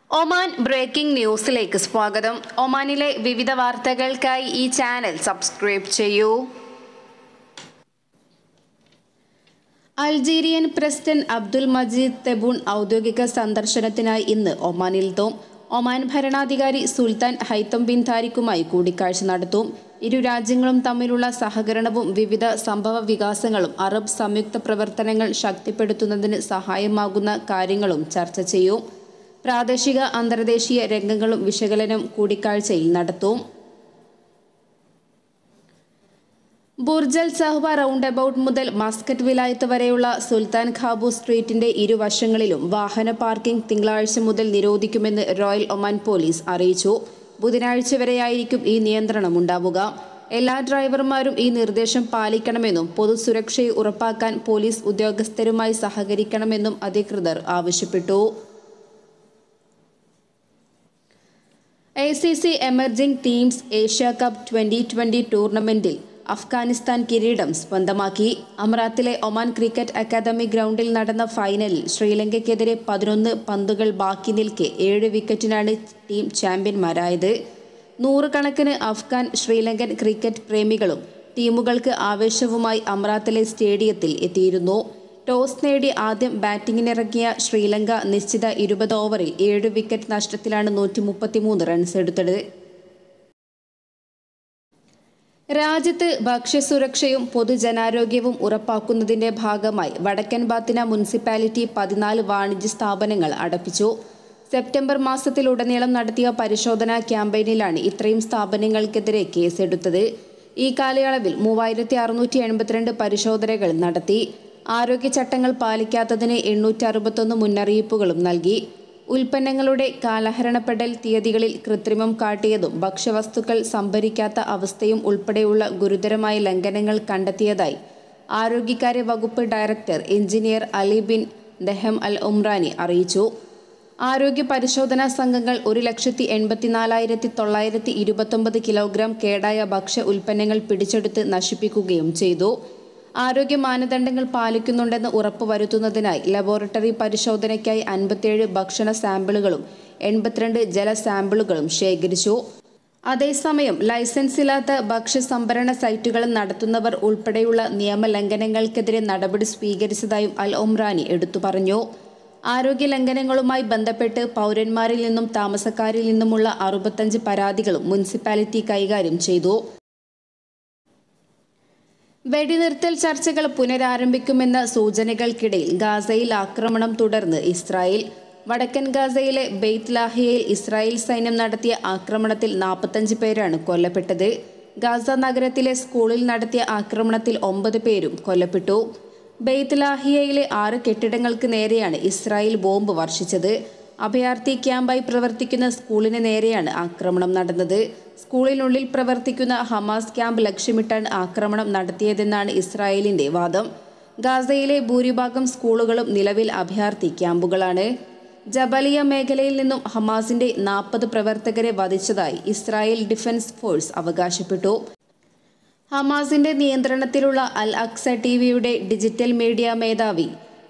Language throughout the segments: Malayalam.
ഒമാൻ ബ്രേക്കിംഗ് ന്യൂസിലേക്ക് സ്വാഗതം ഒമാനിലെ വിവിധ വാർത്തകൾക്കായി ഈ ചാനൽ സബ്സ്ക്രൈബ് ചെയ്യൂ Algerian president Abdul Majid Tebboune ഔദ്യോഗിക സന്ദർശനത്തിനായി ഇന്ന് ഒമാനിലെത്തും ഒമാൻ ഭരണാധികാരി സുൽത്താൻ ഹൈത്തം ബിൻ താരിഖുമായി കൂടിക്കാഴ്ച നടത്തും ഇരു രാജ്യങ്ങളും തമ്മിലുള്ള സഹകരണവും വിവിധ സംഭവ വികാസങ്ങളും അറബ് സംയുക്ത പ്രവർത്തനങ്ങൾ ശക്തിപ്പെടുത്തുന്നതിന് സഹായമാകുന്ന കാര്യങ്ങളും ചർച്ച ചെയ്യും പ്രാദേശിക അന്തർദേശീയ രംഗങ്ങളും വിശകലനം കൂടിക്കാഴ്ചയിൽ നടത്തും ബുർജൽ സഹ്വ റൗണ്ട് അബൌട്ട് മുതൽ മസ്കറ്റ് വിലായത്ത് വരെയുള്ള സുൽത്താൻ ഖാബു സ്ട്രീറ്റിന്റെ ഇരുവശങ്ങളിലും വാഹന പാർക്കിംഗ് തിങ്കളാഴ്ച മുതൽ നിരോധിക്കുമെന്ന് റോയൽ ഒമാൻ പോലീസ് അറിയിച്ചു ബുധനാഴ്ച വരെയായിരിക്കും ഈ നിയന്ത്രണം ഉണ്ടാവുക എല്ലാ ഡ്രൈവർമാരും ഈ നിർദ്ദേശം പാലിക്കണമെന്നും പൊതുസുരക്ഷയെ ഉറപ്പാക്കാൻ പോലീസ് ഉദ്യോഗസ്ഥരുമായി സഹകരിക്കണമെന്നും അധികൃതർ ആവശ്യപ്പെട്ടു A C C emerging teams Asia cup twenty twenty ടൂർണമെന്റിൽ അഫ്ഗാനിസ്ഥാൻ കിരീടം സ്വന്തമാക്കി അമറാത്തിലെ ഒമാൻ ക്രിക്കറ്റ് അക്കാദമി ഗ്രൗണ്ടിൽ നടന്ന ഫൈനലിൽ ശ്രീലങ്കയ്ക്കെതിരെ പതിനൊന്ന് പന്തുകൾ ബാക്കി നിൽക്കെ ഏഴ് വിക്കറ്റിനാണ് ടീം ചാമ്പ്യന്മാരായത് നൂറുകണക്കിന് അഫ്ഗാൻ ശ്രീലങ്കൻ ക്രിക്കറ്റ് പ്രേമികളും ടീമുകൾക്ക് ആവേശവുമായി അമറാത്തിലെ സ്റ്റേഡിയത്തിൽ എത്തിയിരുന്നു ടോസ് നേടി ആദ്യം ബാറ്റിംഗിനിറങ്ങിയ ശ്രീലങ്ക നിശ്ചിത ഇരുപത് ഓവറിൽ ഏഴ് വിക്കറ്റ് നഷ്ടത്തിലാണ് നൂറ്റി മുപ്പത്തിമൂന്ന് റൺസ് എടുത്തത് രാജ്യത്ത് ഭക്ഷ്യസുരക്ഷയും പൊതുജനാരോഗ്യവും ഉറപ്പാക്കുന്നതിന്റെ ഭാഗമായി വടക്കൻ ബാത്തിന മുനിസിപ്പാലിറ്റി പതിനാല് വാണിജ്യ സ്ഥാപനങ്ങൾ അടപ്പിച്ചു സെപ്റ്റംബർ മാസത്തിലുടനീളം നടത്തിയ പരിശോധനാ ക്യാമ്പയിനിലാണ് ഇത്രയും സ്ഥാപനങ്ങൾക്കെതിരെ കേസെടുത്തത് ഈ കാലയളവിൽ മൂവായിരത്തി അറുന്നൂറ്റി എൺപത്തിരണ്ട് പരിശോധനകൾ നടത്തി ആരോഗ്യചട്ടങ്ങൾ പാലിക്കാത്തതിന് എണ്ണൂറ്റി അറുപത്തൊന്ന് മുന്നറിയിപ്പുകളും നൽകി ഉൽപ്പന്നങ്ങളുടെ കാലഹരണപ്പെടൽ തീയതികളിൽ കൃത്രിമം കാട്ടിയതും ഭക്ഷ്യവസ്തുക്കൾ സംഭരിക്കാത്ത അവസ്ഥയും ഉൾപ്പെടെയുള്ള ഗുരുതരമായ ലംഘനങ്ങൾ കണ്ടെത്തിയതായി ആരോഗ്യകാര്യ വകുപ്പ് director engineer Ali bin Daham al Umrani അറിയിച്ചു ആരോഗ്യ പരിശോധനാ സംഘങ്ങൾ ഒരു ലക്ഷത്തി എൺപത്തിനാലായിരത്തി തൊള്ളായിരത്തി ഇരുപത്തൊമ്പത് കിലോഗ്രാം കേടായ ഭക്ഷ്യ ഉൽപ്പന്നങ്ങൾ പിടിച്ചെടുത്ത് നശിപ്പിക്കുകയും ചെയ്തു ആരോഗ്യ മാനദണ്ഡങ്ങൾ പാലിക്കുന്നുണ്ടെന്ന് ഉറപ്പുവരുത്തുന്നതിനായി ലബോറട്ടറി പരിശോധനയ്ക്കായി അൻപത്തിയേഴ് ഭക്ഷണ സാമ്പിളുകളും എൺപത്തിരണ്ട് ജല സാമ്പിളുകളും ശേഖരിച്ചു അതേസമയം ലൈസൻസ് ഇല്ലാത്ത ഭക്ഷ്യ സംഭരണ സൈറ്റുകൾ നടത്തുന്നവർ ഉൾപ്പെടെയുള്ള നിയമലംഘനങ്ങൾക്കെതിരെ നടപടി സ്വീകരിച്ചതായും അൽ ഒമ്രാനി എടുത്തു പറഞ്ഞു ആരോഗ്യ ലംഘനങ്ങളുമായി ബന്ധപ്പെട്ട് പൗരന്മാരിൽ നിന്നും താമസക്കാരിൽ നിന്നുമുള്ള അറുപത്തഞ്ച് പരാതികളും മുനിസിപ്പാലിറ്റി കൈകാര്യം ചെയ്തു വെടിനിർത്തൽ ചർച്ചകൾ പുനരാരംഭിക്കുമെന്ന സൂചനകൾക്കിടയിൽ ഗാസയിൽ ആക്രമണം തുടർന്ന് ഇസ്രായേൽ വടക്കൻ ഗാസയിലെ ബെയ്ത്ത് ലാഹിയയിൽ ഇസ്രായേൽ സൈന്യം നടത്തിയ ആക്രമണത്തിൽ നാൽപ്പത്തഞ്ച് പേരാണ് കൊല്ലപ്പെട്ടത് ഗാസ നഗരത്തിലെ സ്കൂളിൽ നടത്തിയ ആക്രമണത്തിൽ ഒമ്പത് പേരും കൊല്ലപ്പെട്ടു ബെയ്ത്ത് ലാഹിയയിലെ ആറ് കെട്ടിടങ്ങൾക്ക് നേരെയാണ് ഇസ്രായേൽ ബോംബ് വർഷിച്ചത് അഭയാർത്ഥി ക്യാമ്പായി പ്രവർത്തിക്കുന്ന സ്കൂളിന് നേരെയാണ് ആക്രമണം നടന്നത് സ്കൂളിനുള്ളിൽ പ്രവർത്തിക്കുന്ന ഹമാസ് ക്യാമ്പ് ലക്ഷ്യമിട്ടാണ് ആക്രമണം നടത്തിയതെന്നാണ് ഇസ്രായേലിന്റെ വാദം ഗാസയിലെ ഭൂരിഭാഗം സ്കൂളുകളും നിലവിൽ അഭയാർത്ഥി ക്യാമ്പുകളാണ് ജബലിയ മേഖലയിൽ നിന്നും ഹമാസിന്റെ നാൽപ്പത് പ്രവർത്തകരെ വധിച്ചതായി ഇസ്രായേൽ ഡിഫൻസ് ഫോഴ്സ് അവകാശപ്പെട്ടു ഹമാസിന്റെ നിയന്ത്രണത്തിലുള്ള അൽ അക്സ ടി വിയുടെ ഡിജിറ്റൽ മീഡിയ മേധാവി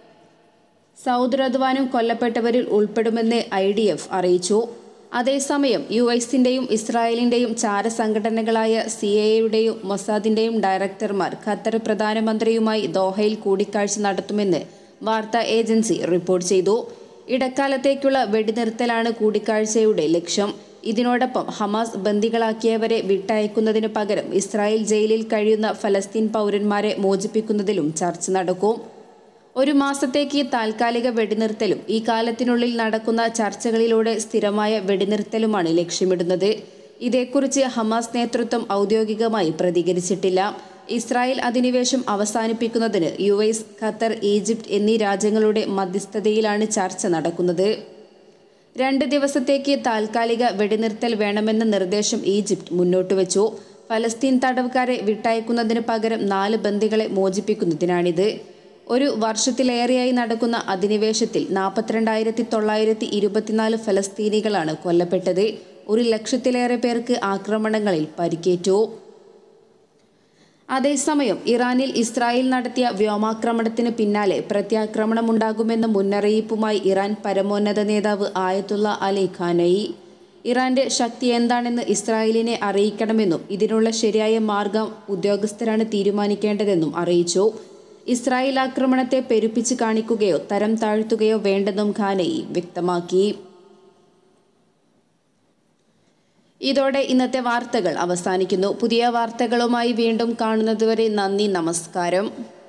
സൗദ് റദ്വാനും കൊല്ലപ്പെട്ടവരിൽ ഉൾപ്പെടുമെന്ന് ഐ ഡി എഫ് അറിയിച്ചു അതേസമയം യു എസിന്റെയും ഇസ്രായേലിന്റെയും ചാരസംഘടനകളായ സി എയുടെയും മൊസാദിന്റെയും ഡയറക്ടർമാർ ഖത്തർ പ്രധാനമന്ത്രിയുമായി ദോഹയിൽ കൂടിക്കാഴ്ച നടത്തുമെന്ന് വാർത്താ ഏജൻസി റിപ്പോർട്ട് ചെയ്തു ഇടക്കാലത്തേക്കുള്ള വെടിനിർത്തലാണ് കൂടിക്കാഴ്ചയുടെ ലക്ഷ്യം ഇതിനോടൊപ്പം ഹമാസ് ബന്ദികളാക്കിയവരെ വിട്ടയക്കുന്നതിനു പകരം ഇസ്രായേൽ ജയിലിൽ കഴിയുന്ന ഫലസ്തീൻ പൗരന്മാരെ മോചിപ്പിക്കുന്നതിലും ചർച്ച നടക്കും ഒരു മാസത്തേക്ക് താൽക്കാലിക വെടിനിർത്തലും ഈ കാലത്തിനുള്ളിൽ നടക്കുന്ന ചർച്ചകളിലൂടെ സ്ഥിരമായ വെടിനിർത്തലുമാണ് ലക്ഷ്യമിടുന്നത് ഇതേക്കുറിച്ച് ഹമാസ് നേതൃത്വം ഔദ്യോഗികമായി പ്രതികരിച്ചിട്ടില്ല ഇസ്രായേൽ അധിനിവേശം അവസാനിപ്പിക്കുന്നതിന് യു എസ് ഖത്തർ ഈജിപ്ത് എന്നീ രാജ്യങ്ങളുടെ മധ്യസ്ഥതയിലാണ് ചർച്ച നടക്കുന്നത് രണ്ട് ദിവസത്തേക്ക് താൽക്കാലിക വെടിനിർത്തൽ വേണമെന്ന നിർദ്ദേശം ഈജിപ്ത് മുന്നോട്ട് വെച്ചു ഫലസ്തീൻ തടവുകാരെ വിട്ടയക്കുന്നതിന് പകരം നാല് ബന്ദികളെ മോചിപ്പിക്കുന്നതിനാണിത് ഒരു വർഷത്തിലേറെയായി നടക്കുന്ന അധിനിവേശത്തിൽ നാൽപ്പത്തിരണ്ടായിരത്തി തൊള്ളായിരത്തി ഇരുപത്തിനാല് ഫലസ്തീനികളാണ് കൊല്ലപ്പെട്ടത് ഒരു ലക്ഷത്തിലേറെ പേർക്ക് ആക്രമണങ്ങളിൽ പരിക്കേറ്റു അതേസമയം ഇറാനിൽ ഇസ്രായേൽ നടത്തിയ വ്യോമാക്രമണത്തിന് പിന്നാലെ പ്രത്യാക്രമണം ഉണ്ടാകുമെന്ന മുന്നറിയിപ്പുമായി ഇറാൻ പരമോന്നത നേതാവ് ആയത്തുള്ള അലി ഖാനയി ഇറാന്റെ ശക്തി എന്താണെന്ന് ഇസ്രായേലിനെ അറിയിക്കണമെന്നും ഇതിനുള്ള ശരിയായ മാർഗം ഉദ്യോഗസ്ഥരാണ് തീരുമാനിക്കേണ്ടതെന്നും അറിയിച്ചു ഇസ്രായേൽ ആക്രമണത്തെ പെരുപ്പിച്ച് കാണിക്കുകയോ തരം താഴ്ത്തുകയോ വേണ്ടെന്നും ഖാനയി വ്യക്തമാക്കി ഇതോടെ ഇന്നത്തെ വാർത്തകൾ അവസാനിക്കുന്നു പുതിയ വാർത്തകളുമായി വീണ്ടും കാണുന്നതുവരെ നന്ദി നമസ്കാരം